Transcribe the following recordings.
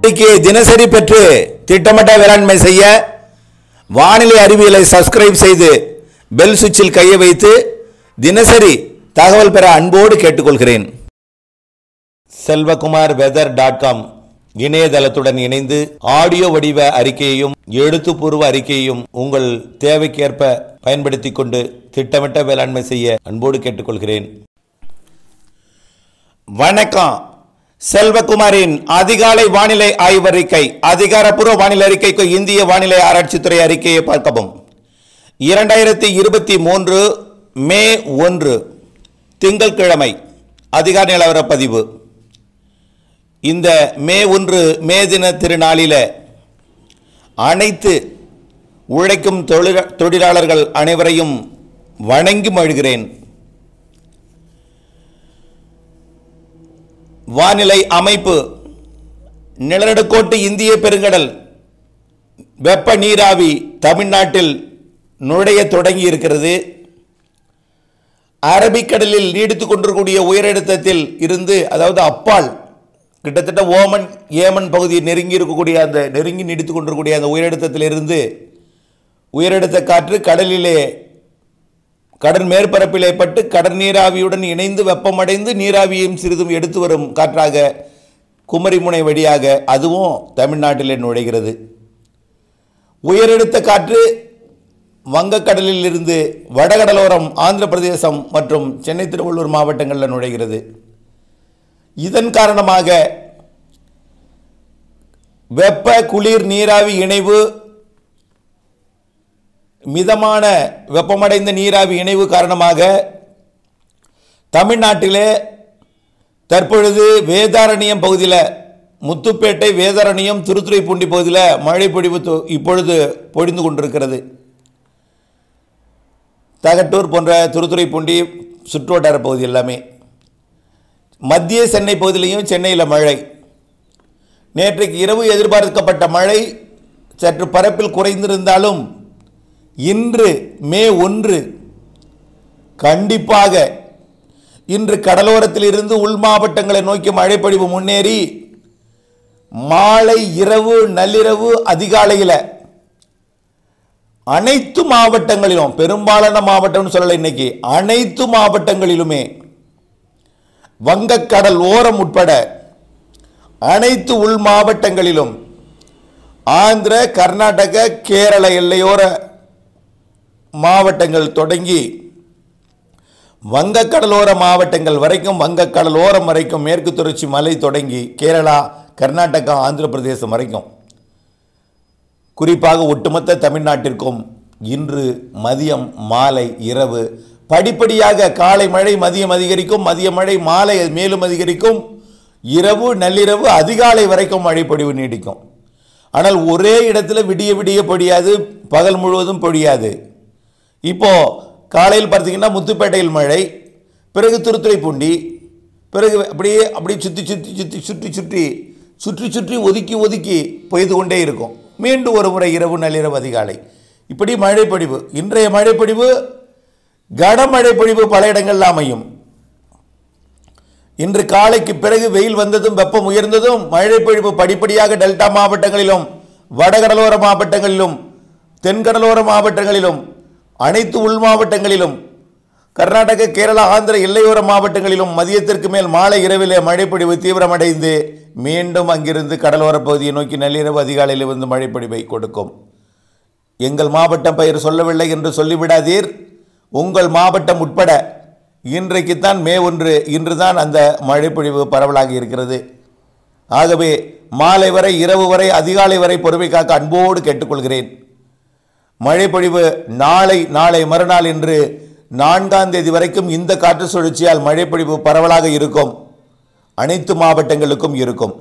இன்னைக்கு தினசரி பெற்று திட்டமிட்ட வேளாண்மை செய்ய வானிலை அறிவியலை சப்ஸ்கிரைப் செய்து பெல் சுவிட்சில் கையை வைத்து தினசரி தகவல் பெற அன்போடு கேட்டுக்கொள்கிறேன் செல்வகுமார் வெதர் டாட் காம் இணையதளத்துடன் இணைந்து ஆடியோ வடிவ அறிக்கையையும் எழுத்துப்பூர்வ அறிக்கையையும் உங்கள் தேவைக்கேற்ப பயன்படுத்திக் கொண்டு திட்டமிட்ட வேளாண்மை செய்ய அன்போடு கேட்டுக்கொள்கிறேன் வணக்கம் செல்வகுமாரின் அதிகாலை வானிலை ஆய்வறிக்கை அதிகாரப்பூர்வ வானிலை அறிக்கைக்கு இந்திய வானிலை ஆராய்ச்சித்துறை அறிக்கையை பார்க்கவும் இரண்டாயிரத்தி இருபத்தி மூன்று மே ஒன்று திங்கட்கிழமை அதிகார நிலவர பதிவு இந்த மே ஒன்று மே தின திருநாளில அனைத்து உழைக்கும் தொழிலா- தொழிலாளர்கள் அனைவரையும் வணங்கி மழுகிறேன் வானிலை அமைப்பு நிலநடுக்கோட்டு இந்திய பெருங்கடல் வெப்ப நீராவி தமிழ்நாட்டில் நுழைய தொடங்கி இருக்கிறது அரபிக்கடலில் நீடித்துக் கொண்டிருக்கக்கூடிய உயரழுத்தத்தில் இருந்து அதாவது அப்பால் கிட்டத்தட்ட ஓமன் ஏமன் பகுதியை நெருங்கி இருக்கக்கூடிய அந்த நெருங்கி நீடித்துக் கொண்டிருக்கக்கூடிய அந்த உயரழுத்தத்திலிருந்து உயரழுத்த காற்று கடலிலே கடல் மேற்பரப்பிலே பட்டு கடல் நீராவியுடன் இணைந்து வெப்பமடைந்து நீராவியையும் சிறிதும் எடுத்து வரும் காற்றாக குமரிமுனை வழியாக அதுவும் தமிழ்நாட்டிலே நுழைகிறது உயரழுத்த காற்று வங்கக்கடலில் இருந்து வடகடலோரம் ஆந்திர பிரதேசம் மற்றும் சென்னை திருவள்ளூர் மாவட்டங்களில் நுழைகிறது இதன் காரணமாக வெப்ப குளிர் நீராவி இணைவு மிதமான வெப்பமடைந்த நீராவி இணைவு காரணமாக தமிழ்நாட்டிலே தற்பொழுது வேதாரண்யம் பகுதியில் முத்துப்பேட்டை வேதாரண்யம் திருத்துறைப்பூண்டி பகுதியில் மழை பொழிவு தொ- இப்பொழுது பொழிந்து கொண்டிருக்கிறது தகட்டூர் போன்ற திருத்துறைப்பூண்டி சுற்றுவட்டார பகுதி எல்லாமே மத்திய சென்னை பகுதியிலையும் சென்னையில் மழை நேற்றைக்கு இரவு எதிர்பார்க்கப்பட்ட மழை சற்று பரப்பில் குறைந்திருந்தாலும் இன்று மே ஒன்று கண்டிப்பாக இன்று கடலோரத்தில் இருந்து உள் மாவட்டங்களை நோக்கி மழைப்பொழிவு முன்னேறி மாலை இரவு நள்ளிரவு அதிகாலையில் அனைத்து மாவட்டங்களிலும் பெரும்பாலான மாவட்டம்னு சொல்லலை இன்னைக்கு அனைத்து மாவட்டங்களிலுமே வங்கக்கடல் ஓரம் உட்பட அனைத்து உள் மாவட்டங்களிலும் ஆந்திர கர்நாடக கேரள எல்லையோர மாவட்டங்கள் தொடங்கி வங்கக்கடலோர மாவட்டங்கள் வரைக்கும் வங்கக்கடலோரம் வரைக்கும் மேற்கு தொடர்ச்சி மலை தொடங்கி கேரளா கர்நாடகா ஆந்திர பிரதேசம் வரைக்கும் குறிப்பாக ஒட்டுமொத்த தமிழ்நாட்டிற்கும் இன்று மதியம் மாலை இரவு படிப்படியாக காலை மழை மதியம் அதிகரிக்கும் மதிய மழை மாலை மேலும் அதிகரிக்கும் இரவு நள்ளிரவு அதிகாலை வரைக்கும் மழை பொழிவு நீடிக்கும் ஆனால் ஒரே இடத்துல விடிய விடிய பொழியாது பகல் முழுவதும் பொழியாது இப்போ காலையில் பார்த்தீங்கன்னா முத்துப்பேட்டையில் மழை பிறகு திருத்துறைப்பூண்டி பிறகு அப்படியே அப்படியே சுற்றி சுற்றி சுற்றி சுற்றி சுற்றி சுற்றி சுற்றி ஒதுக்கி ஒதுக்கி பெய்து கொண்டே இருக்கும் மீண்டும் ஒரு முறை இரவு நள்ளிரவு அதிகாலை இப்படி மழைப்பொழிவு இன்றைய மழைப்பொழிவு கனமழை பொழிவு பல இடங்களில் அமையும் இன்று காலைக்கு பிறகு வெயில் வந்ததும் வெப்பம் உயர்ந்ததும் மழை பொழிவு படிப்படியாக டெல்டா மாவட்டங்களிலும் வடகடலோர மாவட்டங்களிலும் தென்கடலோர மாவட்டங்களிலும் அனைத்து உள் மாவட்டங்களிலும் கர்நாடக கேரளா ஆந்திர எல்லையோர மாவட்டங்களிலும் மதியத்திற்கு மேல் மாலை இரவிலே மழைப்பொழிவு தீவிரமடைந்து மீண்டும் அங்கிருந்து கடலோர பகுதியை நோக்கி நள்ளிரவு அதிகாலையில் வந்து மழைப்பொழிவை கொடுக்கும் எங்கள் மாவட்டம் பெயர் சொல்லவில்லை என்று சொல்லிவிடாதீர் உங்கள் மாவட்டம் உட்பட இன்றைக்குத்தான் மே ஒன்று இன்றுதான் அந்த மழைப்பொழிவு பரவலாக இருக்கிறது ஆகவே மாலை வரை இரவு வரை அதிகாலை வரை பொறுமை காக்க அன்போடு கேட்டுக்கொள்கிறேன் மழைப்பொழிவு நாளை நாளை மறுநாள் என்று நான்காம் தேதி வரைக்கும் இந்த காற்று சுழற்சியால் மழைப்பொழிவு பரவலாக இருக்கும் அனைத்து மாவட்டங்களுக்கும் இருக்கும்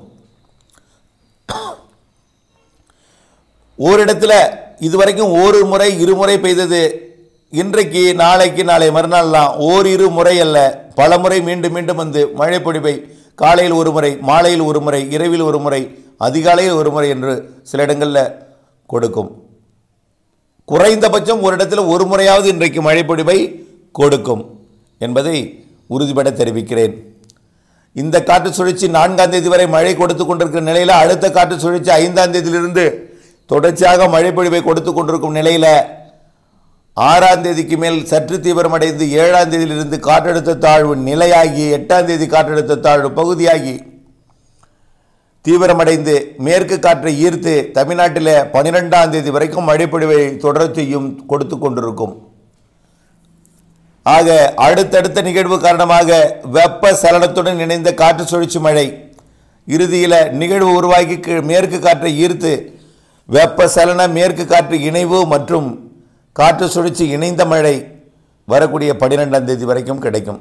ஓரிடத்துல இதுவரைக்கும் ஒரு முறை இருமுறை பெய்தது இன்றைக்கு நாளைக்கு நாளை மறுநாள்லாம் ஓரிரு முறை அல்ல பல முறை மீண்டும் மீண்டும் வந்து மழை பொழிவை காலையில் ஒரு முறை மாலையில் ஒரு முறை இரவில் ஒரு முறை அதிகாலையில் ஒரு முறை என்று சில இடங்களில் கொடுக்கும் குறைந்தபட்சம் ஒரு இடத்துல ஒரு முறையாவது இன்றைக்கு மழைப்பொழிவை கொடுக்கும் என்பதை உறுதிபட தெரிவிக்கிறேன் இந்த காற்று சுழற்சி நான்காம் தேதி வரை மழை கொடுத்து கொண்டிருக்கிற நிலையில் அடுத்த காற்று சுழற்சி ஐந்தாம் தேதியிலிருந்து தொடர்ச்சியாக மழை பொழிவை கொடுத்து கொண்டிருக்கும் நிலையில் ஆறாம் தேதிக்கு மேல் சற்று தீவிரமடைந்து ஏழாம் தேதியிலிருந்து காற்றழுத்த தாழ்வு நிலையாகி எட்டாம் தேதி காற்றழுத்த தாழ்வு பகுதியாகி தீவிரமடைந்து மேற்கு காற்றை ஈர்த்து தமிழ்நாட்டில் பனிரெண்டாம் தேதி வரைக்கும் மழைப்பொழிவை தொடர்ச்சியும் கொடுத்து கொண்டிருக்கும் ஆக அடுத்தடுத்த நிகழ்வு காரணமாக வெப்ப சலனத்துடன் இணைந்த காற்று சுழற்சி மழை இறுதியில் நிகழ்வு உருவாகி கீழ் மேற்கு காற்றை ஈர்த்து வெப்ப சலன மேற்கு காற்று இணைவு மற்றும் காற்று சுழற்சி இணைந்த மழை வரக்கூடிய பன்னிரெண்டாம் தேதி வரைக்கும் கிடைக்கும்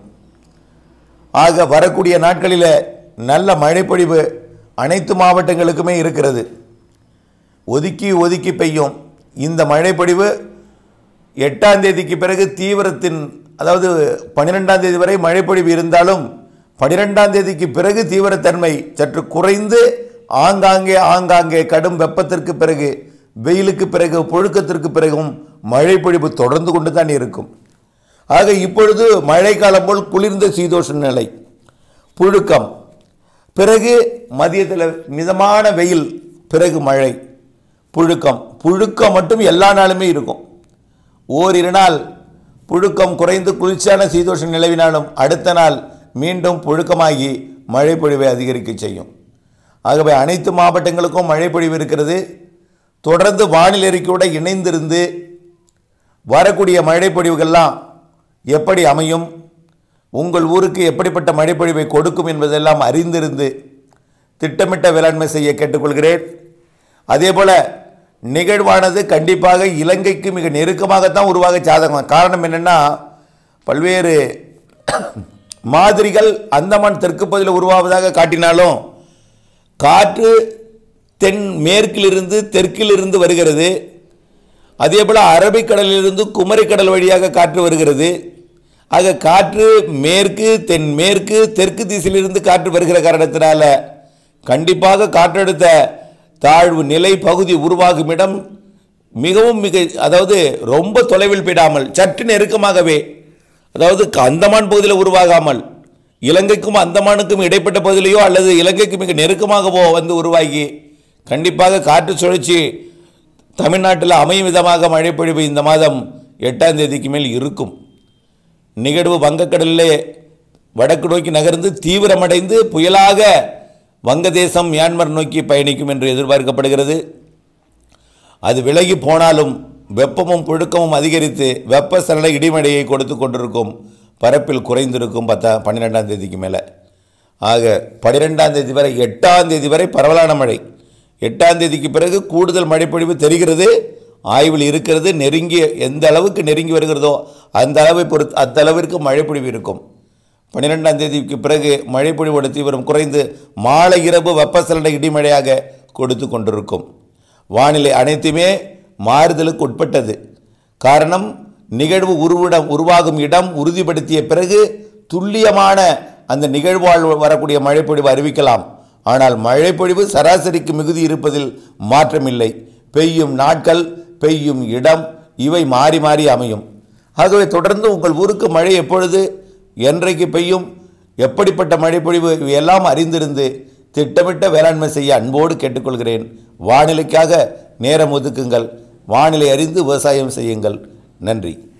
ஆக வரக்கூடிய நாட்களில் நல்ல மழைப்பொழிவு அனைத்து மாவட்டங்களுக்குமே இருக்கிறது ஒதுக்கி ஒதுக்கி பெய்யும் இந்த மழைப்பொழிவு எட்டாம் தேதிக்கு பிறகு தீவிரத்தின் அதாவது பன்னிரெண்டாம் தேதி வரை மழைப்பொழிவு இருந்தாலும் பன்னிரெண்டாம் தேதிக்கு பிறகு தீவிரத்தன்மை சற்று குறைந்து ஆங்காங்கே ஆங்காங்கே கடும் வெப்பத்திற்கு பிறகு வெயிலுக்கு பிறகு புழுக்கத்திற்கு பிறகும் மழைப்பொழிவு தொடர்ந்து கொண்டு தான் இருக்கும் ஆக இப்பொழுது மழைக்காலம் போல் குளிர்ந்த சீதோஷ நிலை புழுக்கம் பிறகு மதியத்தில் மிதமான வெயில் பிறகு மழை புழுக்கம் புழுக்கம் மட்டும் எல்லா நாளுமே இருக்கும் ஓரிரு நாள் புழுக்கம் குறைந்து குளிர்ச்சியான சீதோஷ நிலவினாலும் அடுத்த நாள் மீண்டும் புழுக்கமாகி மழை பொழிவை அதிகரிக்க செய்யும் ஆகவே அனைத்து மாவட்டங்களுக்கும் மழை பொழிவு இருக்கிறது தொடர்ந்து வானிலை அறிக்கையோட இணைந்திருந்து வரக்கூடிய மழை பொழிவுகள்லாம் எப்படி அமையும் உங்கள் ஊருக்கு எப்படிப்பட்ட மழைப்பொழிவை கொடுக்கும் என்பதெல்லாம் அறிந்திருந்து திட்டமிட்ட வேளாண்மை செய்ய கேட்டுக்கொள்கிறேன் அதேபோல் நிகழ்வானது கண்டிப்பாக இலங்கைக்கு மிக நெருக்கமாகத்தான் உருவாக சாதகம் காரணம் என்னென்னா பல்வேறு மாதிரிகள் அந்தமான் தெற்கு பகுதியில் உருவாவதாக காட்டினாலும் காற்று தென் மேற்கிலிருந்து தெற்கிலிருந்து வருகிறது அதேபோல் அரபிக்கடலிலிருந்து குமரிக்கடல் வழியாக காற்று வருகிறது ஆக காற்று மேற்கு தென் மேற்கு தெற்கு திசையிலிருந்து காற்று வருகிற காரணத்தினால கண்டிப்பாக காற்றழுத்த தாழ்வு நிலை பகுதி உருவாகும் இடம் மிகவும் மிக அதாவது ரொம்ப தொலைவில் போயிடாமல் சற்று நெருக்கமாகவே அதாவது அந்தமான் பகுதியில் உருவாகாமல் இலங்கைக்கும் அந்தமானுக்கும் இடைப்பட்ட பகுதியிலையோ அல்லது இலங்கைக்கு மிக நெருக்கமாகவோ வந்து உருவாகி கண்டிப்பாக காற்று சுழற்சி தமிழ்நாட்டில் அமையும் விதமாக மழைப்பொழிவு இந்த மாதம் எட்டாம் தேதிக்கு மேல் இருக்கும் நிகழ்வு வங்கக்கடலிலே வடக்கு நோக்கி நகர்ந்து தீவிரமடைந்து புயலாக வங்கதேசம் மியான்மர் நோக்கி பயணிக்கும் என்று எதிர்பார்க்கப்படுகிறது அது விலகி போனாலும் வெப்பமும் புழுக்கமும் அதிகரித்து வெப்பசலன இடிமடையை கொடுத்து கொண்டிருக்கும் பரப்பில் குறைந்திருக்கும் பத்தா பன்னிரெண்டாம் தேதிக்கு மேலே ஆக பன்னிரெண்டாம் தேதி வரை எட்டாம் தேதி வரை பரவலான மழை எட்டாம் தேதிக்கு பிறகு கூடுதல் மழைப்பொழிவு தெரிகிறது ஆய்வில் இருக்கிறது நெருங்கிய எந்த அளவுக்கு நெருங்கி வருகிறதோ அந்த அளவை பொறுத்து அந்த அளவிற்கு மழைப்பொழிவு இருக்கும் பன்னிரெண்டாம் தேதிக்கு பிறகு மழைப்பொழிவோட தீவிரம் குறைந்து மாலை இரவு வெப்பசலன இடிமழையாக கொடுத்து கொண்டிருக்கும் வானிலை அனைத்துமே மாறுதலுக்கு உட்பட்டது காரணம் நிகழ்வு உருவிடம் உருவாகும் இடம் உறுதிப்படுத்திய பிறகு துல்லியமான அந்த நிகழ்வால் வரக்கூடிய மழைப்பொழிவு அறிவிக்கலாம் ஆனால் மழைப்பொழிவு சராசரிக்கு மிகுதி இருப்பதில் மாற்றமில்லை பெய்யும் நாட்கள் பெய்யும் இடம் இவை மாறி மாறி அமையும் ஆகவே தொடர்ந்து உங்கள் ஊருக்கு மழை எப்பொழுது என்றைக்கு பெய்யும் எப்படிப்பட்ட மழைப்பொழிவு இவையெல்லாம் அறிந்திருந்து திட்டமிட்ட வேளாண்மை செய்ய அன்போடு கேட்டுக்கொள்கிறேன் வானிலைக்காக நேரம் ஒதுக்குங்கள் வானிலை அறிந்து விவசாயம் செய்யுங்கள் நன்றி